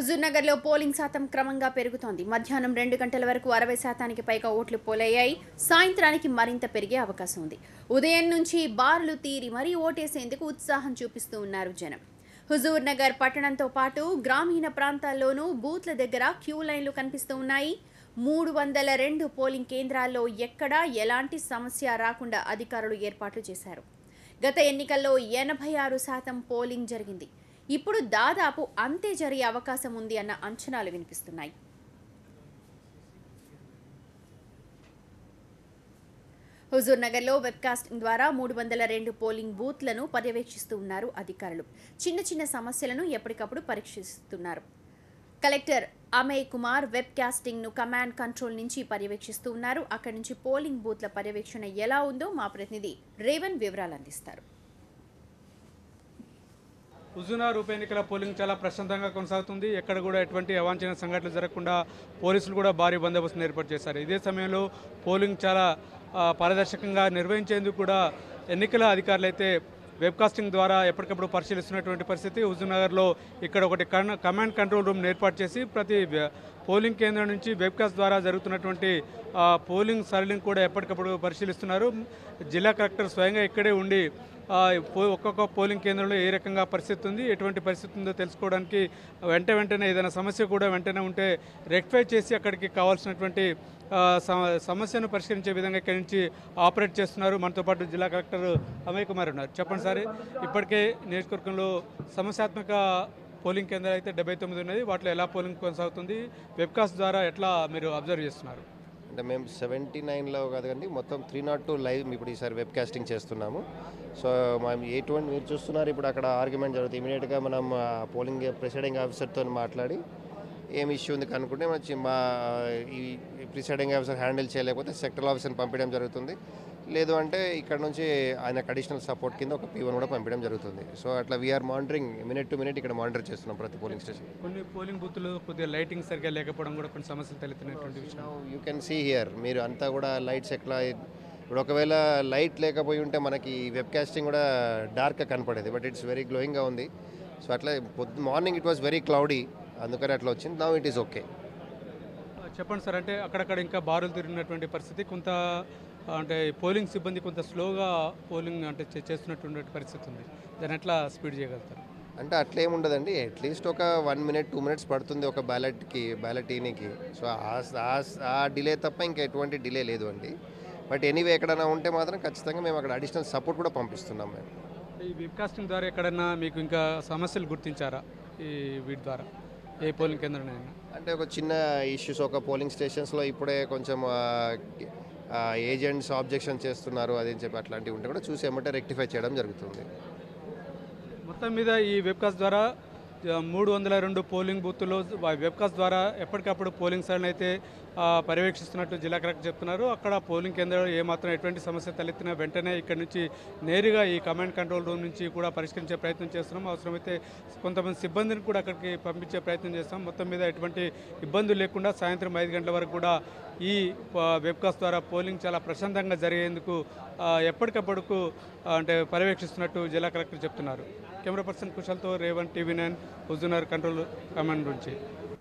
హుజూర్నగర్లో polling శాతం క్రమంగా పెరుగుతోంది మధ్యాహ్నం రెండు గంటల వరకు అరవై శాతానికి పైగా ఓట్లు పోలయ్యాయి సాయంత్రానికి మరింత పెరిగే అవకాశం ఉంది ఉదయం నుంచి బార్లు తీరి మరీ ఓటేసేందుకు ఉత్సాహం చూపిస్తూ ఉన్నారు జనం హుజూర్ నగర్ పట్టణంతో పాటు గ్రామీణ ప్రాంతాల్లోనూ బూత్ల దగ్గర క్యూ లైన్లు కనిపిస్తూ ఉన్నాయి మూడు వందల రెండు పోలింగ్ కేంద్రాల్లో ఎక్కడా ఎలాంటి సమస్య రాకుండా అధికారులు ఏర్పాట్లు చేశారు గత ఎన్నికల్లో ఎనభై ఆరు శాతం పోలింగ్ జరిగింది ఇప్పుడు దాదాపు అంతే జరిగే అవకాశం ఉంది అన్న అంచనాలు వినిపిస్తున్నాయి హుజూర్ నగర్లో వెబ్కాస్టింగ్ ద్వారా మూడు వందల రెండు పోలింగ్ బూత్లను పర్యవేక్షిస్తూ ఉన్నారు అధికారులు చిన్న చిన్న సమస్యలను ఎప్పటికప్పుడు పరీక్షిస్తున్నారు కలెక్టర్ అమయ్ కుమార్ వెబ్ కాస్టింగ్ను కమాండ్ కంట్రోల్ నుంచి పర్యవేక్షిస్తూ ఉన్నారు అక్కడి నుంచి పోలింగ్ బూత్ల పర్యవేక్షణ ఎలా ఉందో మా ప్రతినిధి రేవన్ వివరాలు అందిస్తారు హుజూనార్ ఉప ఎన్నికల పోలింగ్ చాలా ప్రశాంతంగా కొనసాగుతుంది ఎక్కడ కూడా ఎటువంటి అవాంఛనీయ సంఘటనలు జరగకుండా పోలీసులు కూడా భారీ బందోబస్తును ఏర్పాటు చేశారు ఇదే సమయంలో పోలింగ్ చాలా ఆ, పారదర్శకంగా నిర్వహించేందుకు కూడా ఎన్నికల అధికారులు అయితే వెబ్కాస్టింగ్ ద్వారా ఎప్పటికప్పుడు పరిశీలిస్తున్నటువంటి పరిస్థితి హుజూర్నగర్లో ఇక్కడ ఒకటి కన్- కమాండ్ కంట్రోల్ రూమ్ ఏర్పాటు చేసి ప్రతి వ్య- పోలింగ్ కేంద్రం నుంచి వెబ్కాస్ట్ ద్వారా జరుగుతున్నటువంటి ఆ, పోలింగ్ సరళిని కూడా ఎప్పటికప్పుడు పరిశీలిస్తున్నారు జిల్లా కలెక్టర్ స్వయంగా ఇక్కడే ఉండి ఆ, పో- ఒక్కొక్క పోలింగ్ కేంద్రంలో ఏ రకంగా పరిస్థితి ఉంది ఎటువంటి పరిస్థితి ఉందో తెలుసుకోవడానికి వెంట వెంటనే ఏదైనా సమస్య కూడా వెంటనే ఉంటే రెక్టిఫై చేసి అక్కడికి కావాల్సినటువంటి ఆ, సమ- సమస్యను పరిష్కరించే విధంగా ఇక్కడి నుంచి ఆపరేట్ చేస్తున్నారు మనతో పాటు జిల్లా కలెక్టర్ అమయ్ కుమార్ ఉన్నారు చెప్పండి సార్ ఇప్పటికే నియోజకవర్గంలో సమస్యాత్మక పోలింగ్ కేంద్రాలు అయితే డెబ్బై తొమ్మిది ఉన్నది వాటిలో ఎలా పోలింగ్ కొనసాగుతుంది వెబ్కాస్ట్ ద్వారా ఎట్లా మీరు అబ్జర్వ్ చేస్తున్నారు అంటే మేము సెవెంటీ నైన్లో కాదండి మొత్తం త్రీ నాట్ టూ లైవ్ ఇప్పుడు ఈసారి వెబ్ కాస్టింగ్ చేస్తున్నాము సో మేము ఎటువంటి మీరు చూస్తున్నారు ఇప్పుడు అక్కడ ఆర్గ్యుమెంట్ జరుగుతుంది ఇమీడియట్గా మనం పోలింగ్ ప్రిసైడింగ్ ఆఫీసర్తో మాట్లాడి ఏం ఇష్యూ ఉంది కనుక్కుంటే వచ్చి మా ఈ ప్రిసైడింగ్ ఆఫీసర్ హ్యాండిల్ చేయలేకపోతే సెక్టరల్ ఆఫీసర్ని పంపించడం జరుగుతుంది లేదు అంటే ఇక్కడ నుంచి ఆయనకు అడిషనల్ సపోర్ట్ కింద ఒక పీవన్ కూడా పంపించడం జరుగుతుంది సో అట్లా we are monitoring minute to minute ఇక్కడ మానిటర్ చేస్తున్నాం ప్రతి పోలింగ్ స్టేషన్ కొన్ని పోలింగ్ బూత్లు కొద్దిగా లైటింగ్ సరిగ్గా లేకపోవడం కూడా కొన్ని సమస్యలు తలెత్తినటువంటి విషయం యూ కెన్ సీ హియర్ మీరు అంతా కూడా లైట్స్ ఎట్లా ఇప్పుడు ఒకవేళ లైట్ లేకపోయి ఉంటే మనకి వెబ్ కాస్టింగ్ కూడా డార్క్గా కనపడేది బట్ ఇట్స్ వెరీ గ్లోయింగ్గా ఉంది సో అట్లా పొద్దు morning it was very cloudy అందుకని అట్లా వచ్చింది నౌ ఇట్ ఈస్ ఓకే చెప్పండి సార్ అంటే అక్కడక్కడ ఇంకా బారులు తిరిగినటువంటి పరిస్థితి కొంత అంటే పోలింగ్ సిబ్బంది కొంత స్లోగా పోలింగ్ అంటే చే- చేస్తున్నటువంటి పరిస్థితి ఉంది దాన్ని ఎట్లా స్పీడ్ చేయగలుగుతారు అంటే అట్లా ఏమి ఉండదండి అట్లీస్ట్ ఒక వన్ మినిట్ టూ మినిట్స్ పడుతుంది ఒక బ్యాలెట్కి బ్యాలెట్ ఈనికి సో ఆ- ఆ- ఆ డిలే తప్ప ఇంకా ఎటువంటి డిలే లేదు అండి బట్ ఎనీవే ఎక్కడైనా ఉంటే మాత్రం ఖచ్చితంగా మేము అక్కడ అడిషనల్ సపోర్ట్ కూడా పంపిస్తున్నాం మేము ఈ వెబ్కాస్టింగ్ ద్వారా ఎక్కడన్నా మీకు ఇంకా సమస్యలు గుర్తించారా ఈ వీటి ద్వారా ఏ పోలింగ్ కేంద్రంలో అంటే ఒక చిన్న ఇష్యూస్ ఒక పోలింగ్ స్టేషన్స్లో ఇప్పుడే కొంచెం ఏజెంట్స్ ఆబ్జెక్షన్ చేస్తున్నారు అది అని చెప్పి అట్లాంటివి ఉంటే కూడా చూసి ఏమంటే రెక్టిఫై చేయడం జరుగుతుంది మొత్తం మీద ఈ వెబ్కాస్ట్ ద్వారా ఆ, మూడు వందల రెండు పోలింగ్ బూత్లో వెబ్కాస్ట్ ద్వారా ఎప్పటికప్పుడు పోలింగ్ సరళి అయితే ఆ, పర్యవేక్షిస్తున్నట్టు జిల్లా కలెక్టర్ చెప్తున్నారు అక్కడ పోలింగ్ కేంద్రంలో ఏమాత్రం ఎటువంటి సమస్య తలెత్తినా వెంటనే ఇక్కడ నుంచి నేరుగా ఈ కమాండ్ కంట్రోల్ రూమ్ నుంచి కూడా పరిష్కరించే ప్రయత్నం చేస్తున్నాం అవసరమైతే కొంతమంది సిబ్బందిని కూడా అక్కడికి పంపించే ప్రయత్నం చేస్తాం మొత్తం మీద ఎటువంటి ఇబ్బందులు లేకుండా సాయంత్రం ఐదు గంటల వరకు కూడా ఈ ప- వెబ్కాస్ట్ ద్వారా పోలింగ్ చాలా ప్రశాంతంగా జరిగేందుకు ఆ, ఎప్పటికప్పుడుకు ఆ, అంటే పర్యవేక్షిస్తున్నట్టు జిల్లా కలెక్టర్ చెప్తున్నారు కెమెరా పర్సన్ కుశల్తో రేవన్ టీవీ నైన్ హుజూనర్ కంట్రోల్ కమాండ్ నుంచి